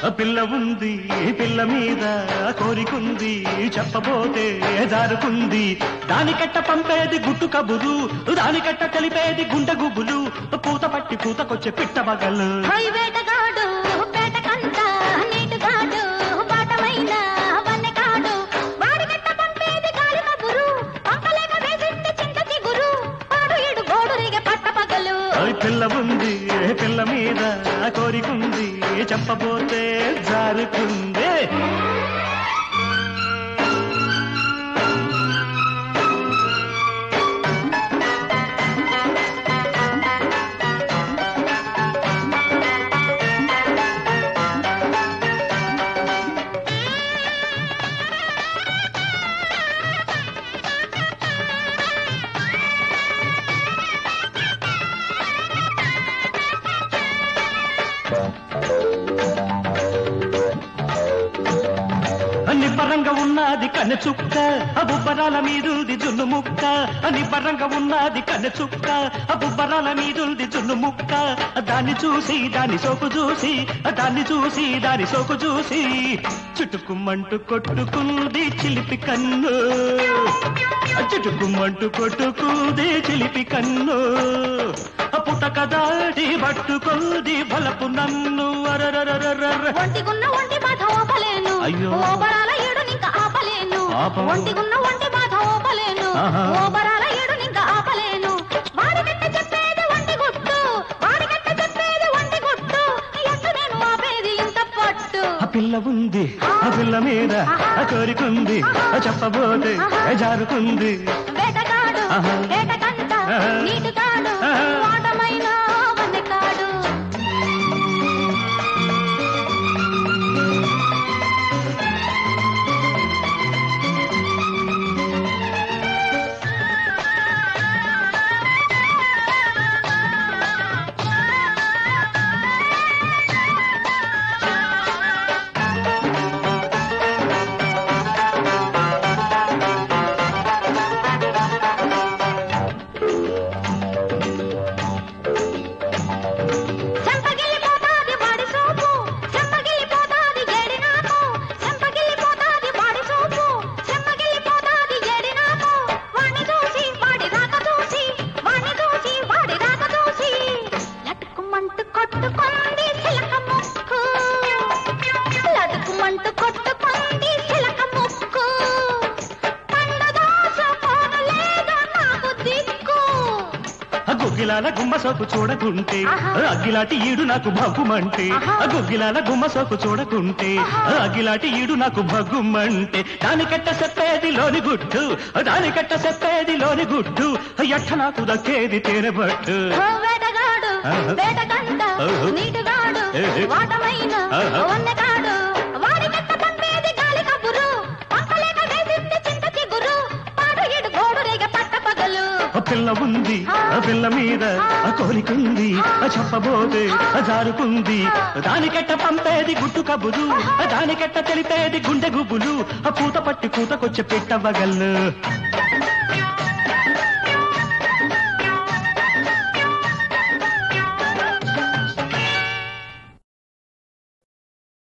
పిల్ల ఉంది పిల్ల మీద కోరికుంది చెప్పబోతే జారుకుంది దానికట్ట పంపేది గుట్టు కబురు దానికట్ట తెలిపేది గుండె గుబులు పూత పట్టి పూతకొచ్చే పిట్ట బగలు హై వేటగాడు పేటకంత నీటుగాడు పాటమైన వన్నెకాడు వాడిగట్ట పంపేది గాలి కబురు పంపలేక వేసింది చింత చిగురు పాడు ఇడు గోడురిగే పట్టపగలు ఓయ్ పిల్ల ఉంది పిల్ల మీద కోరికుంది చెప్పబోతే జారుకుంది నిబ్బరంగా ఉన్నది కన్నె చుక్క బుబ్బరాల మీదుంది జున్ను ముక్క నిబ్బరంగా ఉన్నది కన్నె చుక్క బుబ్బరాల మీదుంది జున్ను ముక్క దాన్ని చూసి దాని సోకు చూసి దాన్ని చూసి దాని సోకు చూసి చుట్టుకుమ్మంటూ కొట్టుకుంది చిలిపి కన్ను చుట్టుకుమ్మంటూ కొట్టుకుంది చిలిపి కన్ను పుటక దాడి పట్టుకుంది బలపు నన్ను అరరరరర ఒంటిగున్న ఒంటి బాధ ఓపలేను అయ్యో. ఓబరాల ఏడు నింక ఆపలేను ఆపము. ఒంటిగున్న ఒంటి బాధ ఓపలేను ఆహా. ఓబరాల ఏడు నింక ఆపలేను వాడిగట్ట చెప్పేది ఒంటి గుట్టు వాడిగట్ట చెప్పేది ఒంటి గుట్టు ఎట్ట నేను ఆపేది ఇంత పట్టు ఆ పిల్ల ఉంది ఆ పిల్ల మీద ఆ కోరికుంది ఆ చెప్పబోతే ఆ జారుకుంది వేటగాడు ఆహా. వేటకంట ఆహా. నీటిగాడు ఆహా. వాటమైన వన్నెకాడు చెంపగిల్లిపోతాది బాడి సోపు చెంపగిల్లిపోతాది ఏడి నాకు చెంపగిల్లిపోతాది బాడి సోపు చెంపగిల్లిపోతాది ఏడి నాకు వాణ్ణి చూసి వాడి రాక చూసి వాణ్ణి చూసి వాడి రాక చూసి లటుకుమంటూ కొట్టుకుంది చిలక ముక్కు లటుకుమంటూ కొట్టుకుంది చిలక ముక్కు పండు దోచుకోను లేదా నాకు దిక్కు ఆ గుగ్గిలాల గుమ్మ సోపు చూడకుంటే ఆహా. ఆ అగ్గిలాటి ఈడు నాకు భగ్గుమంటే ఆహా. ఆ గుగ్గిలాల గుమ్మ సోపు చూడకుంటే ఆ అగ్గిలాటి ఈడు నాకు భగ్గుమంటే దానికట్ట చెప్పేది లోని గుట్టు ఆ దానికట్ట చెప్పేది లోని గుట్టు ఆ ఎట్ట నాకు దక్కేది తేనెబట్టు ఓ వేటగాడు ఆహా. వేటకంట ఆహా. నీటుగాడు ఏ, ఏ. వాటమైన ఆహా. వన్నెకాడు వాడి కట్ట పంపేది గాలి కబురు పంపలేక వేసింది చింత చిగురు పాడు ఇడు గోడు రేగ పట్ట పగలు ఆ పిల్ల ఉంది ఆ పిల్ల మీద ఆ కోరికుంది ఆ చెప్పబోతే ఆ జారుకుంది దానికెట్ట పంపేది గుట్టు కబురు ఆ దానికెట్ట తెలిపేది గుండె గుబులు ఆ పూత పట్టి పూతకొచ్చే పెట్టవగల్లు